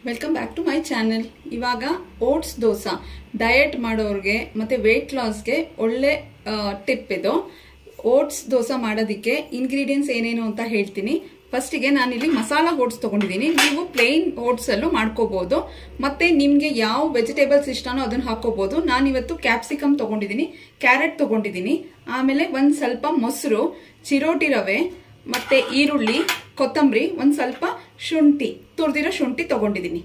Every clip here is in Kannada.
welcome back to my channel ಇವಾಗ ಓಟ್ಸ್ ದೋಸಾ ಡಯಟ್ ಮಾಡೋರಿಗೆ ಮತ್ತೆ ವೆಯ್ಟ್ ಲಾಸ್ಗೆ ಒಳ್ಳೆ ಟಿಪ್ ಇದು ಓಟ್ಸ್ ದೋಸಾ ಮಾಡೋದಕ್ಕೆ ಇಂಗ್ರೀಡಿಯೆಂಟ್ಸ್ ಏನೇನು ಅಂತ ಹೇಳ್ತೀನಿ ಫಸ್ಟಿಗೆ ನಾನಿಲ್ಲಿ ಮಸಾಲಾ ಓಟ್ಸ್ ತಗೊಂಡಿದ್ದೀನಿ ನೀವು ಪ್ಲೇನ್ ಓಟ್ಸ್ ಅಲ್ಲೂ ಮಾಡ್ಕೋಬಹುದು ಮತ್ತೆ ನಿಮ್ಗೆ ಯಾವ ವೆಜಿಟೇಬಲ್ಸ್ ಇಷ್ಟನೋ ಅದನ್ನ ಹಾಕೋಬಹುದು ನಾನಿವತ್ತು ಕ್ಯಾಪ್ಸಿಕಮ್ ತಗೊಂಡಿದ್ದೀನಿ ಕ್ಯಾರೆಟ್ ತಗೊಂಡಿದ್ದೀನಿ ಆಮೇಲೆ ಒಂದ್ ಸ್ವಲ್ಪ ಮೊಸರು ಚಿರೋಟಿ ರವೆ ಮತ್ತೆ ಈರುಳ್ಳಿ ಕೊತ್ತಂಬರಿ ಒಂದ್ ಸ್ವಲ್ಪ ಶುಂಠಿ ತುರಿದಿರೋ ಶುಂಠಿ ತಗೊಂಡಿದ್ದೀನಿ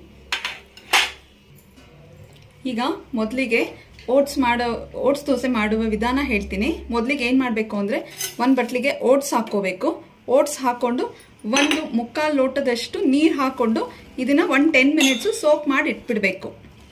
ಈಗ ಮೊದಲಿಗೆ ಓಟ್ಸ್ ಮಾಡೋ ಓಟ್ಸ್ ದೋಸೆ ಮಾಡುವ ವಿಧಾನ ಹೇಳ್ತೀನಿ ಮೊದಲಿಗೆ ಏನು ಮಾಡಬೇಕು ಅಂದರೆ ಒಂದು ಬಟ್ಲಿಗೆ ಓಟ್ಸ್ ಹಾಕ್ಕೋಬೇಕು ಓಟ್ಸ್ ಹಾಕ್ಕೊಂಡು ಒಂದು ಮುಕ್ಕಾಲು ಲೋಟದಷ್ಟು ನೀರು ಹಾಕ್ಕೊಂಡು ಇದನ್ನ ಒಂದು ಟೆನ್ ಮಿನಿಟ್ಸು ಸೋಪ್ ಮಾಡಿ ಇಟ್ಬಿಡಬೇಕು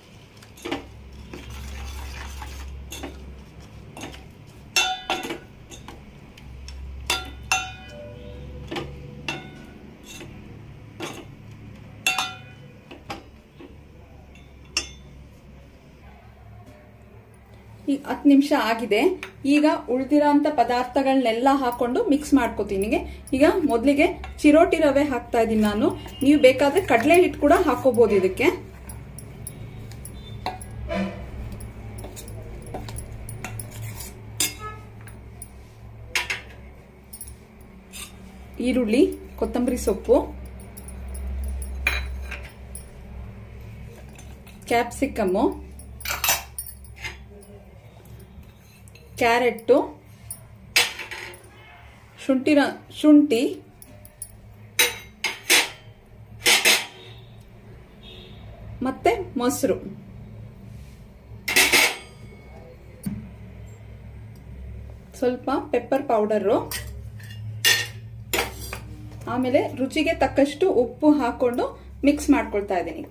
ಈಗ ಹತ್ತು ನಿಮಿಷ ಆಗಿದೆ ಈಗ ಉಳಿದಿರೋಂಥ ಪದಾರ್ಥಗಳನ್ನೆಲ್ಲ ಹಾಕೊಂಡು ಮಿಕ್ಸ್ ಮಾಡ್ಕೋತೀನಿ ಈಗ ಮೊದಲಿಗೆ ಚಿರೋಟಿ ರವೆ ಹಾಕ್ತಾ ಇದ್ದೀನಿ ನಾನು ನೀವು ಬೇಕಾದ್ರೆ ಕಡಲೆ ಹಿಟ್ಟು ಕೂಡ ಹಾಕೋಬಹುದು ಇದಕ್ಕೆ ಈರುಳ್ಳಿ ಕೊತ್ತಂಬರಿ ಸೊಪ್ಪು ಕ್ಯಾಪ್ಸಿಕಮ್ಮು ಕ್ಯಾರೆಟ್ಟು ಶುಂಠಿ ಶುಂಠಿ ಮತ್ತೆ ಮೊಸರು ಸ್ವಲ್ಪ ಪೆಪ್ಪರ್ ಪೌಡರು ಆಮೇಲೆ ರುಚಿಗೆ ತಕ್ಕಷ್ಟು ಉಪ್ಪು ಹಾಕೊಂಡು ಮಿಕ್ಸ್ ಮಾಡ್ಕೊಳ್ತಾ ಇದ್ದೀನಿ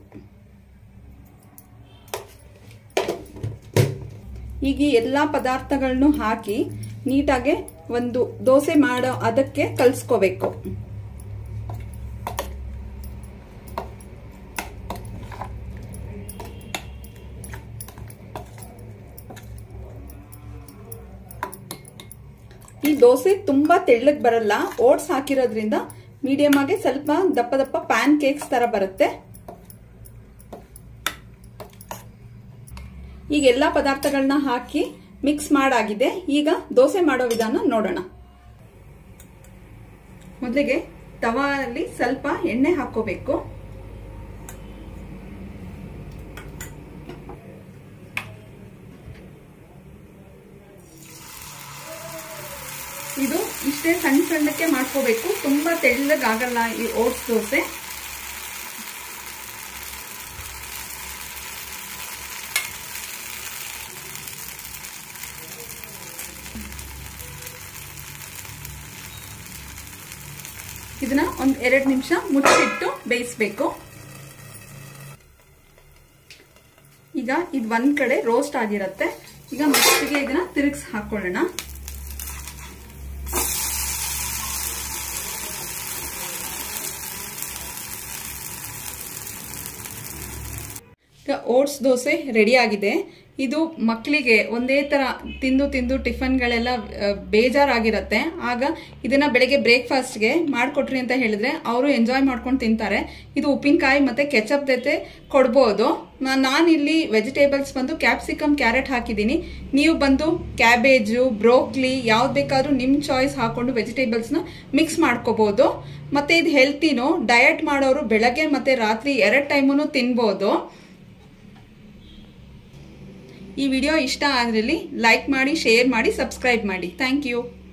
ಈಗ ಈ ಎಲ್ಲಾ ಪದಾರ್ಥಗಳನ್ನು ಹಾಕಿ ನೀಟಾಗಿ ಒಂದು ದೋಸೆ ಮಾಡೋ ಅದಕ್ಕೆ ಕಲ್ಸ್ಕೋಬೇಕು ಈ ದೋಸೆ ತುಂಬಾ ತೆಳ್ಳಗ್ ಬರಲ್ಲ ಓಟ್ಸ್ ಹಾಕಿರೋದ್ರಿಂದ ಮೀಡಿಯಂ ಆಗಿ ಸ್ವಲ್ಪ ದಪ್ಪ ದಪ್ಪ ಪ್ಯಾನ್ ಕೇಕ್ಸ್ ತರ ಬರುತ್ತೆ ಈಗ ಎಲ್ಲ ಪದಾರ್ಥಗಳನ್ನ ಹಾಕಿ ಮಿಕ್ಸ್ ಮಾಡಾಗಿದೆ ಈಗ ದೋಸೆ ಮಾಡೋ ವಿಧಾನ ನೋಡೋಣ ಮೊದಲಿಗೆ ತವಾಲಿ ಸ್ವಲ್ಪ ಎಣ್ಣೆ ಹಾಕೋಬೇಕು ಇದು ಇಷ್ಟೇ ಸಣ್ಣ ಸಣ್ಣಕ್ಕೆ ಮಾಡ್ಕೋಬೇಕು ತುಂಬಾ ತೆಳ್ಳಗಾಗಲ್ಲ ಈ ಓಟ್ಸ್ ದೋಸೆ ಇದನ್ನ ಒಂದ್ ಎರಡು ನಿಮಿಷ ಮುಚ್ಚಿಟ್ಟು ಬೇಯಿಸ್ಬೇಕು ಈಗ ಇದು ಒಂದ್ ಕಡೆ ರೋಸ್ಟ್ ಆಗಿರತ್ತೆ ಈಗ ಮಿಕ್ಸಿಗೆ ಇದನ್ನ ತಿರುಗಿಸಿ ಹಾಕೊಳ್ಳೋಣ ಈಗ ಓಟ್ಸ್ ದೋಸೆ ರೆಡಿ ಆಗಿದೆ ಇದು ಮಕ್ಕಳಿಗೆ ಒಂದೇ ತರ ತಿಂದು ತಿಂದು ಟಿಫನ್ಗಳೆಲ್ಲ ಬೇಜಾರಾಗಿರತ್ತೆ ಆಗ ಇದನ್ನ ಬೆಳಗ್ಗೆ ಬ್ರೇಕ್ಫಾಸ್ಟ್ಗೆ ಮಾಡಿಕೊಟ್ರಿ ಅಂತ ಹೇಳಿದ್ರೆ ಅವರು ಎಂಜಾಯ್ ಮಾಡ್ಕೊಂಡು ತಿಂತಾರೆ ಇದು ಉಪ್ಪಿನಕಾಯಿ ಮತ್ತೆ ಕೆಚಪ್ ಜೊತೆ ಕೊಡ್ಬೋದು ನಾನಿಲ್ಲಿ ವೆಜಿಟೇಬಲ್ಸ್ ಬಂದು ಕ್ಯಾಪ್ಸಿಕಮ್ ಕ್ಯಾರೆಟ್ ಹಾಕಿದ್ದೀನಿ ನೀವು ಬಂದು ಕ್ಯಾಬೇಜು ಬ್ರೋಕ್ಲಿ ಯಾವ್ದು ಬೇಕಾದ್ರೂ ನಿಮ್ಮ ಚಾಯ್ಸ್ ಹಾಕೊಂಡು ವೆಜಿಟೇಬಲ್ಸ್ನ ಮಿಕ್ಸ್ ಮಾಡ್ಕೋಬಹುದು ಮತ್ತೆ ಇದು ಹೆಲ್ತಿನೂ ಡಯಟ್ ಮಾಡೋರು ಬೆಳಗ್ಗೆ ಮತ್ತೆ ರಾತ್ರಿ ಎರಡು ಟೈಮು ತಿನ್ಬೋದು ಈ ವಿಡಿಯೋ ಇಷ್ಟ ಆದ್ರಲ್ಲಿ ಲೈಕ್ ಮಾಡಿ ಶೇರ್ ಮಾಡಿ ಸಬ್ಸ್ಕ್ರೈಬ್ ಮಾಡಿ ಥ್ಯಾಂಕ್ ಯು